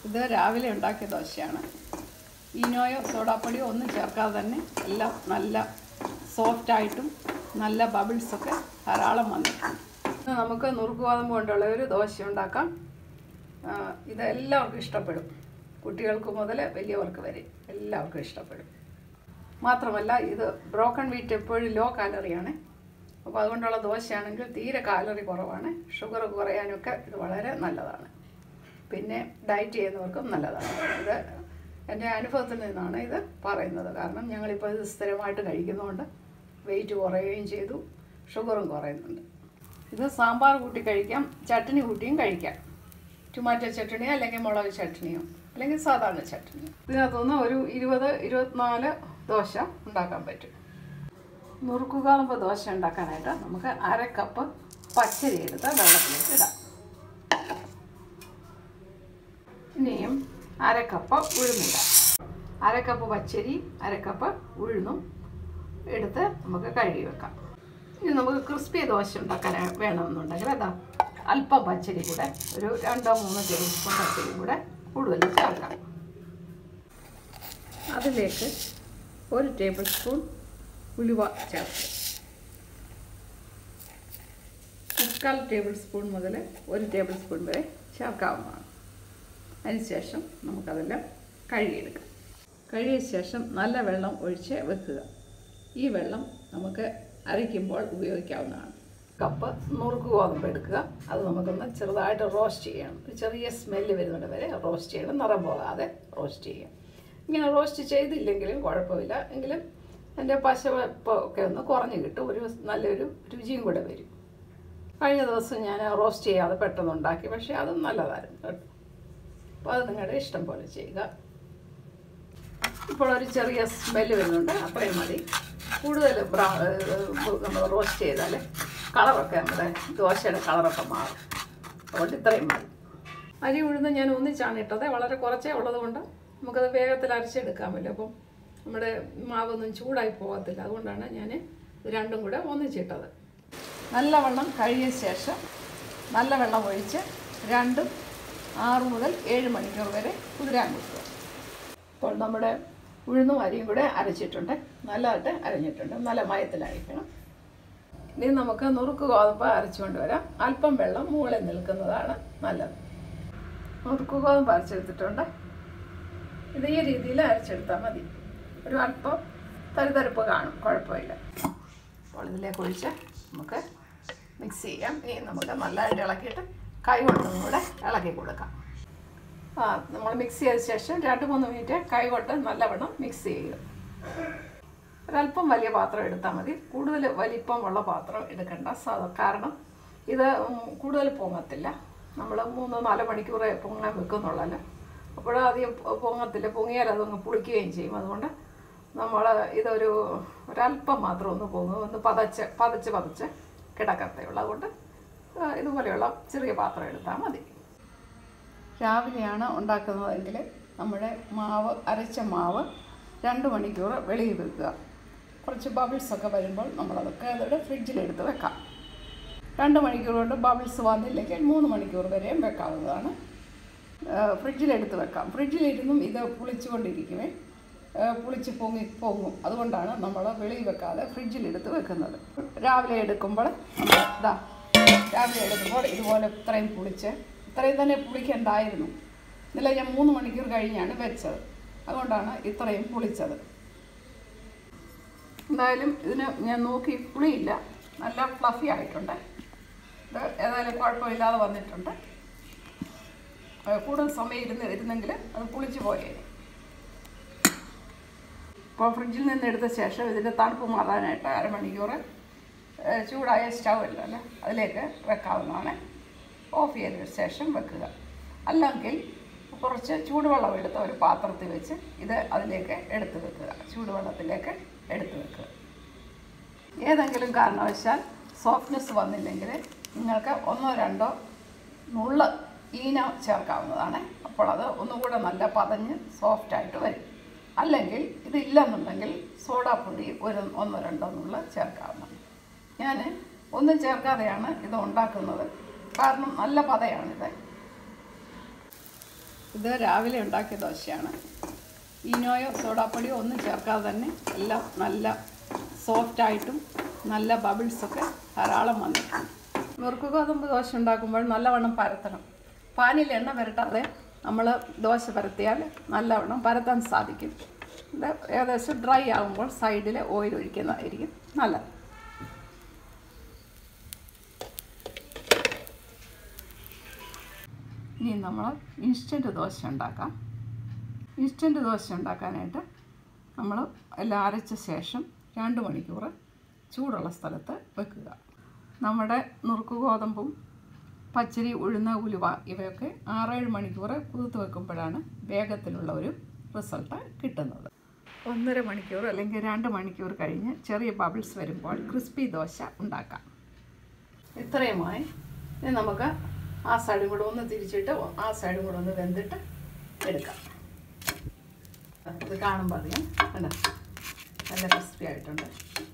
ഇത് രാവിലെ ഉണ്ടാക്കിയ ദോശയാണ് ഈനോയോ സോഡാപ്പൊടിയോ ഒന്നും ചേർക്കാതെ തന്നെ എല്ലാം നല്ല സോഫ്റ്റായിട്ടും നല്ല ബബിൾസൊക്കെ ധാരാളം വന്നിട്ടുണ്ട് ഇന്ന് നമുക്ക് നുറുക്ക് ഗോതമ്പ് കൊണ്ടുള്ള ഒരു ദോശ ഉണ്ടാക്കാം ആ, ഇത് എല്ലാവർക്കും ഇഷ്ടപ്പെടും കുട്ടികൾക്ക് മുതൽ വലിയവർക്ക് വരെ എല്ലാവർക്കും ഇഷ്ടപ്പെടും മാത്രമല്ല ഇത് ബ്രോക്കൺ വീറ്റ് എപ്പോഴും ലോ കാലറിയാണ് അപ്പോൾ അതുകൊണ്ടുള്ള ദോശയാണെങ്കിൽ തീരെ കാലറി കുറവാണ് ഷുഗർ കുറയാനൊക്കെ ഇത് വളരെ നല്ലതാണ് പിന്നെ ഡയറ്റ് ചെയ്യുന്നവർക്കും നല്ലതാണ് ഇത് എൻ്റെ അനുഭവത്തിൽ നിന്നാണ് ഇത് പറയുന്നത് കാരണം ഞങ്ങളിപ്പോൾ ഇത് സ്ഥിരമായിട്ട് കഴിക്കുന്നതുകൊണ്ട് വെയിറ്റ് കുറയുകയും ചെയ്തു ഷുഗറും കുറയുന്നുണ്ട് ഇത് സാമ്പാർ കൂട്ടി കഴിക്കാം ചട്നി കൂട്ടിയും കഴിക്കാം ടൊമാറ്റോ ചട്നിയോ അല്ലെങ്കിൽ മുളക് ചട്നിയോ അല്ലെങ്കിൽ സാധാരണ ചട്നിയോ ഇതിനകത്തുനിന്ന് ഒരു ഇരുപത് ഇരുപത്തിനാല് ദോശ ഉണ്ടാക്കാൻ പറ്റും നുറുക്കുകാളുമ്പ് ദോശ ഉണ്ടാക്കാനായിട്ട് നമുക്ക് അര കപ്പ് പച്ചരി എടുത്ത് വെള്ളത്തിലേക്ക് ഇടാം ഇനിയും അര കപ്പ് ഉഴുന്നിടാം അര കപ്പ് പച്ചരി അര കപ്പ് ഉഴുന്നും എടുത്ത് നമുക്ക് കഴുകി വെക്കാം ഇനി നമുക്ക് ക്രിസ്പി ദോശ ഉണ്ടാക്കാൻ വേണമെന്നുണ്ടെങ്കിൽ അതാ അല്പം പച്ചരി കൂടെ ഒരു രണ്ടോ മൂന്നോ ടേബിൾ സ്പൂൺ പച്ചരി കൂടെ കൂടുതൽ ചേർക്കാം അതിലേക്ക് ഒരു ടേബിൾ സ്പൂൺ ഉലുവ ചേർക്കും മുക്കാൽ ടേബിൾ സ്പൂൺ മുതൽ ഒരു ടേബിൾ സ്പൂൺ വരെ ചേർക്കാവുന്നതാണ് അതിനുശേഷം നമുക്കതെല്ലാം കഴുകിയെടുക്കാം കഴുകിയ ശേഷം നല്ല വെള്ളം ഒഴിച്ച് വെക്കുക ഈ വെള്ളം നമുക്ക് അരയ്ക്കുമ്പോൾ ഉപയോഗിക്കാവുന്നതാണ് കപ്പ് നുറുക്ക് ഗോതമ്പ് എടുക്കുക അത് നമുക്കൊന്ന് ചെറുതായിട്ട് റോസ്റ്റ് ചെയ്യണം ഒരു ചെറിയ സ്മെല്ല് വരുന്നത് വരെ റോസ്റ്റ് ചെയ്യണം നിറം പോകാതെ റോസ്റ്റ് ചെയ്യാം ഇങ്ങനെ റോസ്റ്റ് ചെയ്തില്ലെങ്കിലും കുഴപ്പമില്ല എങ്കിലും അതിൻ്റെ പശവപ്പ് ഒക്കെ ഒന്ന് കുറഞ്ഞ് കിട്ടും ഒരു നല്ലൊരു രുചിയും കൂടെ വരും കഴിഞ്ഞ ദിവസം ഞാൻ റോസ്റ്റ് ചെയ്യാതെ പെട്ടെന്ന് ഉണ്ടാക്കി പക്ഷേ അതും നല്ലതായിരുന്നു കേട്ടോ അപ്പോൾ അത് നിങ്ങളുടെ ഇഷ്ടം പോലെ ചെയ്യുക ഇപ്പോൾ ഒരു ചെറിയ സ്മെല്ല് വരുന്നുണ്ട് അത്രയും മതി കൂടുതൽ ബ്രൗ നമ്മൾ റോസ്റ്റ് ചെയ്താൽ കളറൊക്കെ നമ്മുടെ ദോശയുടെ കളറൊക്കെ മാറും അതുകൊണ്ട് ഇത്രയും മതി അരി ഉഴുന്ന് ഞാൻ ഒന്നിച്ചാണ് ഇട്ടത് വളരെ കുറച്ചേ ഉള്ളത് കൊണ്ട് നമുക്കത് വേഗത്തിൽ അരച്ചെടുക്കാൻ പറ്റും അപ്പം നമ്മുടെ മാവൊന്നും ചൂടായി പോകത്തില്ല അതുകൊണ്ടാണ് ഞാൻ ഇത് രണ്ടും കൂടെ ഒന്നിച്ചിട്ടത് നല്ലവണ്ണം കഴുകിയ ശേഷം നല്ല വെള്ളം ഒഴിച്ച് രണ്ടും ആറ് മുതൽ ഏഴ് മണിക്കൂർ വരെ കുതിരാൻ കൊടുക്കുക ഇപ്പോൾ നമ്മുടെ ഉഴുന്നും അരിയും കൂടെ അരച്ചിട്ടുണ്ട് നല്ലതായിട്ട് അരഞ്ഞിട്ടുണ്ട് നല്ല മയത്തിലരയ്ക്കണം ഇനി നമുക്ക് നുറുക്ക് ഗോതമ്പ് അരച്ചുകൊണ്ട് വരാം അല്പം വെള്ളം മുകളിൽ നിൽക്കുന്നതാണ് നല്ലത് നുറുക്ക് ഗോതമ്പ് അരച്ചെടുത്തിട്ടുണ്ട് ഇത് ഈ രീതിയിൽ അരച്ചെടുത്താൽ മതി ഒരു അല്പം തരിതരിപ്പ് കാണും കുഴപ്പമില്ല അപ്പോൾ ഇതിലേക്ക് ഒഴിച്ച് നമുക്ക് മിക്സ് ചെയ്യാം ഇനി നമുക്ക് നല്ലതായിട്ട് ഇളക്കിയിട്ട് കൈ കൊണ്ടും കൂടെ ഇളക്കി കൊടുക്കാം ആ നമ്മൾ മിക്സ് ചെയ്ത ശേഷം രണ്ട് മൂന്ന് മിനിറ്റ് കൈ കൊണ്ട് നല്ലവണ്ണം മിക്സ് ചെയ്യുക ഒരല്പം വലിയ പാത്രം എടുത്താൽ മതി കൂടുതൽ വലിപ്പമുള്ള പാത്രം എടുക്കണ്ട സാ- കാരണം ഇത് ഉം, കൂടുതൽ പൊങ്ങത്തില്ല നമ്മൾ മൂന്നോ നാലോ മണിക്കൂർ പൊങ്ങാൻ വെക്കുന്നുള്ളല്ലോ അപ്പോഴധികം പൊങ്ങത്തില്ല പൊങ്ങിയാൽ അതങ്ങ് പുളിക്കുകയും ചെയ്യും അതുകൊണ്ട് നമ്മൾ ഇതൊരു ഒരല്പം മാത്രം ഒന്ന് പൊങ്ങും ഒന്ന് പതച്ച് പതച്ച് പതച്ച് കിടക്കത്തേ ഉള്ളൂ അതുകൊണ്ട് ആ, ഇതുപോലെയുള്ള ചെറിയ പാത്രം എടുത്താൽ മതി രാവിലെയാണ് ഉണ്ടാക്കുന്നതെങ്കിൽ നമ്മുടെ മാവ് അരച്ച മാവ് രണ്ട് മണിക്കൂർ വെളിയിൽ വെക്കുക കുറച്ച് ബബിൾസ് ഒക്കെ വരുമ്പോൾ നമ്മളതൊക്കെ അതോടെ ഫ്രിഡ്ജിലെടുത്ത് വെക്കാം രണ്ട് മണിക്കൂർ കൊണ്ട് ബബിൾസ് വന്നില്ലെങ്കിൽ മൂന്ന് മണിക്കൂർ വരെയും വെക്കാവുന്നതാണ് ആ, ഫ്രിഡ്ജിലെടുത്ത് വെക്കാം ഫ്രിഡ്ജിലിരുന്നും ഇത് പുളിച്ചുകൊണ്ടിരിക്കുമേ ആ, പുളിച്ച് പൊങ്ങി പൊങ്ങും അതുകൊണ്ടാണ് നമ്മൾ വെളിയിൽ വെക്കാതെ ഫ്രിഡ്ജിലെടുത്ത് വെക്കുന്നത് രാവിലെ എടുക്കുമ്പോൾ നമ്മൾ ഇതാ രാവിലെ എടുക്കുമ്പോൾ ഇതുപോലെ ഇത്രയും പുളിച്ച് ഇത്രയും തന്നെ പുളിക്കണ്ടായിരുന്നു ഇന്നലെ ഞാൻ മൂന്ന് മണിക്കൂർ കഴിഞ്ഞാണ് വെച്ചത് അതുകൊണ്ടാണ് ഇത്രയും പുളിച്ചത് എന്തായാലും ഇതിന് ഞാൻ നോക്കി പുളിയില്ല നല്ല ഫ്ലഫി ആയിട്ടുണ്ട് ഇത് ഏതായാലും കുഴപ്പമില്ലാതെ വന്നിട്ടുണ്ട് അത് കൂടുതൽ സമയം ഇരുന്ന് ഇരുന്നെങ്കിൽ അത് പുളിച്ച് പോയേ ഇപ്പോൾ ഫ്രിഡ്ജിൽ നിന്ന് എടുത്ത ശേഷം ഇതിൻ്റെ തണുപ്പ് മാറാനായിട്ട് അരമണിക്കൂർ ഏഹ്, ചൂടായ സ്റ്റൗ അല്ലല്ലോ അതിലേക്ക് വെക്കാവുന്നതാണ് ഓഫ് ചെയ്ത ശേഷം വെക്കുക അല്ലെങ്കിൽ കുറച്ച് ചൂടുവെള്ളം എടുത്ത ഒരു പാത്രത്തിൽ വെച്ച് ഇത് അതിലേക്ക് എടുത്ത് വെക്കുക ചൂടുവെള്ളത്തിലേക്ക് എടുത്ത് വെക്കുക ഏതെങ്കിലും കാരണവശാൽ സോഫ്റ്റ്നെസ് വന്നില്ലെങ്കിൽ നിങ്ങൾക്ക് ഒന്നോ രണ്ടോ നുള്ള ഈന ചേർക്കാവുന്നതാണ് അപ്പോൾ അത് ഒന്നുകൂടെ നല്ല പതഞ്ഞ് സോഫ്റ്റായിട്ട് വരും അല്ലെങ്കിൽ ഇതില്ലെന്നുണ്ടെങ്കിൽ സോഡാപ്പൊടി ഒരു ഒന്നോ രണ്ടോ നുള്ള ചേർക്കാവുന്നതാണ് ഞാൻ ഒന്നും ചേർക്കാതെയാണ് ഇത് ഉണ്ടാക്കുന്നത് കാരണം നല്ല പതയാണിത് ഇത് രാവിലെ ഉണ്ടാക്കിയ ദോശയാണ് ഈനോയോ സോഡാപ്പൊടിയോ ഒന്നും ചേർക്കാതെ തന്നെ എല്ലാം നല്ല സോഫ്റ്റായിട്ടും നല്ല ബബിൾസൊക്കെ ധാരാളം വന്നിട്ടുണ്ട് നുറുക്ക് ഗോതമ്പ് ദോശ ഉണ്ടാക്കുമ്പോൾ നല്ലവണ്ണം പരത്തണം പാനിൽ എണ്ണ പുരട്ടാതെ നമ്മൾ ദോശ പരത്തിയാൽ നല്ലവണ്ണം പരത്താൻ സാധിക്കും ഇത് ഏകദേശം ഡ്രൈ ആകുമ്പോൾ സൈഡിൽ ഓയിൽ ഒഴിക്കുന്നതായിരിക്കും നല്ലത് ഇനി നമ്മൾ ഇൻസ്റ്റൻറ്റ് ദോശ ഉണ്ടാക്കാം ഇൻസ്റ്റൻറ്റ് ദോശ ഉണ്ടാക്കാനായിട്ട് നമ്മൾ എല്ലാം അരച്ച ശേഷം രണ്ട് മണിക്കൂർ ചൂടുള്ള സ്ഥലത്ത് വെക്കുക നമ്മുടെ നുറുക്ക് ഗോതമ്പും പച്ചരി ഉഴുന്ന ഉലുവ ഇവയൊക്കെ ആറേഴ് മണിക്കൂർ കുതിർത്ത് വെക്കുമ്പോഴാണ് വേഗത്തിലുള്ള ഒരു റിസൾട്ട് കിട്ടുന്നത് ഒന്നര മണിക്കൂർ അല്ലെങ്കിൽ രണ്ട് മണിക്കൂർ കഴിഞ്ഞ് ചെറിയ ബബിൾസ് വരുമ്പോൾ ക്രിസ്പി ദോശ ഉണ്ടാക്കാം ഇത്രയുമായി ഇനി നമുക്ക് ആ സൈഡും കൂടെ ഒന്ന് തിരിച്ചിട്ട് ആ സൈഡും കൂടെ ഒന്ന് വെന്തിട്ട് എടുക്കാം ഇത് കാണുമ്പോൾ അറിയാം കണ്ടോ നല്ല ക്രിസ്പി ആയിട്ടുണ്ട്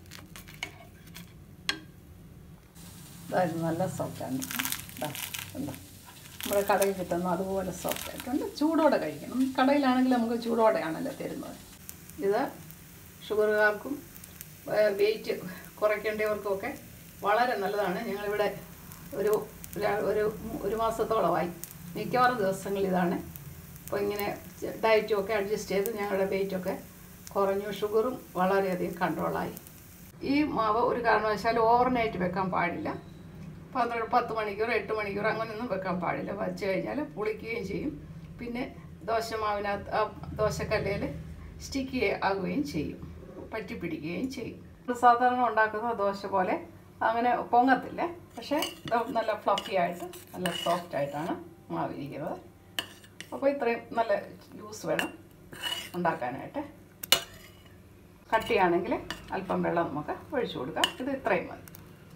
ഇതായിരുന്നു നല്ല സോഫ്റ്റാണ് ഇതാ കണ്ടോ നമ്മുടെ കടയിൽ കിട്ടുന്ന അതുപോലെ സോഫ്റ്റ് ആയിട്ടുണ്ട് ചൂടോടെ കഴിക്കണം കടയിലാണെങ്കിൽ നമുക്ക് ചൂടോടെയാണല്ലോ തരുന്നത് ഇത് ഷുഗറുകാർക്കും വെയിറ്റ് കുറയ്ക്കേണ്ടവർക്കുമൊക്കെ വളരെ നല്ലതാണ് ഞങ്ങളിവിടെ ഒരു ര- ഒരു ഒരു മാസത്തോളമായി മിക്കവാറും ദിവസങ്ങളിൽ ഇതാണ് അപ്പോൾ ഇങ്ങനെ ഡയറ്റും ഒക്കെ അഡ്ജസ്റ്റ് ചെയ്ത് ഞങ്ങളുടെ വെയിറ്റൊക്കെ കുറഞ്ഞു ഷുഗറും വളരെയധികം കൺട്രോളായി ഈ മാവ് ഒരു കാരണവശാലും ഓവർനൈറ്റ് വെക്കാൻ പാടില്ല പന്ത്രണ്ട് പത്ത് മണിക്കൂർ എട്ട് മണിക്കൂർ അങ്ങനെയൊന്നും വെക്കാൻ പാടില്ല വച്ച് കഴിഞ്ഞാൽ പുളിക്കുകയും ചെയ്യും പിന്നെ ദോശമാവിനകത്ത് ആ ദോശക്കല്ലയിൽ സ്റ്റിക്കി ആകുകയും ചെയ്യും പറ്റി പിടിക്കുകയും ചെയ്യും ഇത് സാധാരണ ഉണ്ടാക്കുന്ന ദോശ പോലെ അങ്ങനെ പൊങ്ങത്തില്ല പക്ഷേ ഇത് നല്ല ഫ്ലഫി ആയിട്ട് നല്ല സോഫ്റ്റ് ആയിട്ടാണ് മാവിരിക്കുന്നത് അപ്പോൾ ഇത്രയും നല്ല ജ്യൂസ് വേണം ഉണ്ടാക്കാനായിട്ട് കട്ടിയാണെങ്കിൽ അല്പം വെള്ളം നമുക്ക് ഒഴിച്ചു കൊടുക്കാം ഇത് ഇത്രയും മതി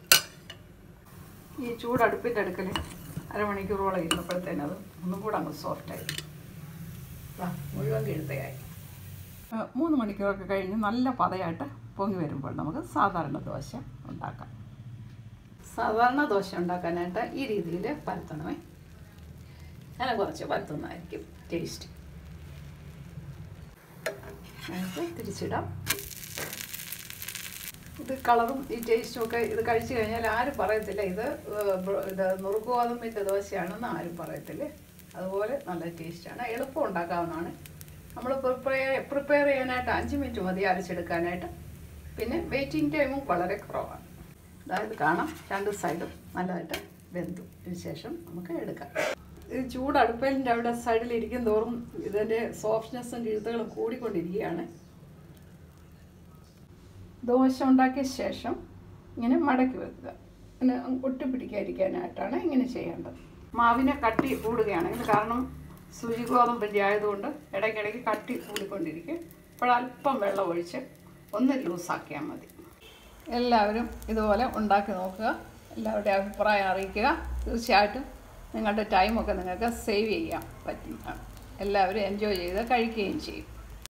ഈ ചൂട് അടുപ്പിൻ്റെ അടുക്കൽ അരമണിക്കൂറോളം ഇരുന്നപ്പോഴത്തേനും അത് ഒന്നും കൂടെ അങ്ങ് സോഫ്റ്റായി ദാ, മുഴുവൻ കിഴുത്തയായി ആ, മൂന്ന് മണിക്കൂറൊക്കെ കഴിഞ്ഞ് നല്ല പതയായിട്ട് പൊങ്ങി വരുമ്പോൾ നമുക്ക് സാധാരണ ദോശ ഉണ്ടാക്കാം സാധാരണ ദോശ ഉണ്ടാക്കാനായിട്ട് ഈ രീതിയിൽ പരത്തണമേ അങ്ങനെ കുറച്ച് പരത്തുന്നതായിരിക്കും ടേസ്റ്റ് നമുക്ക് തിരിച്ചിടാം ഇത് കളറും ഈ ടേസ്റ്റും ഒക്കെ ഇത് കഴിച്ചു കഴിഞ്ഞാൽ ആരും പറയത്തില്ല ഇത് ഏഹ്, ബ്ര- ഇത് നുറുക്ക് ഗോതമ്പിൻ്റെ ദോശയാണെന്ന് ആരും പറയത്തില്ല അതുപോലെ നല്ല ടേസ്റ്റാണ് എളുപ്പം ഉണ്ടാക്കാവുന്നതാണ് നമ്മൾ പ്രിപ്പയർ പ്രിപ്പയർ ചെയ്യാനായിട്ട് അഞ്ച് മിനിറ്റ് മതി അരച്ചെടുക്കാനായിട്ട് പിന്നെ വെയിറ്റിംഗ് ടൈമും വളരെ കുറവാണ് അതായത് കാണാം രണ്ട് സൈഡും നല്ലതായിട്ട് വെന്തു ഇതിന് ശേഷം നമുക്ക് എടുക്കാം ഇത് ചൂട് അടുപ്പലിൻ്റെ അവിടെ സൈഡിൽ ഇരിക്കും തോറും ഇതിൻ്റെ സോഫ്റ്റ്നെസ്സും എഴുത്തുകളും കൂടിക്കൊണ്ടിരിക്കുകയാണ് ദോശ ഉണ്ടാക്കിയ ശേഷം ഇങ്ങനെ മടക്കി വെക്കുക ഇങ്ങനെ ഒട്ടിപ്പിടിക്കാതിരിക്കാനായിട്ടാണ് ഇങ്ങനെ ചെയ്യേണ്ടത് മാവിനെ കട്ടി കൂടുകയാണെങ്കിൽ കാരണം സൂചി ഗോതമ്പിൻ്റെ ആയതുകൊണ്ട് ഇടയ്ക്കിടയ്ക്ക് കട്ടി കൂടിക്കൊണ്ടിരിക്കും അപ്പോൾ അല്പം വെള്ളം ഒഴിച്ച് ഒന്ന് ലൂസാക്കിയാൽ മതി എല്ലാവരും ഇതുപോലെ ഉണ്ടാക്കി നോക്കുക എല്ലാവരുടെയും അഭിപ്രായം അറിയിക്കുക തീർച്ചയായിട്ടും നിങ്ങളുടെ ടൈമൊക്കെ നിങ്ങൾക്ക് സേവ് ചെയ്യാൻ പറ്റുന്നതാണ് എല്ലാവരും എൻജോയ് ചെയ്ത് കഴിക്കുകയും ചെയ്യും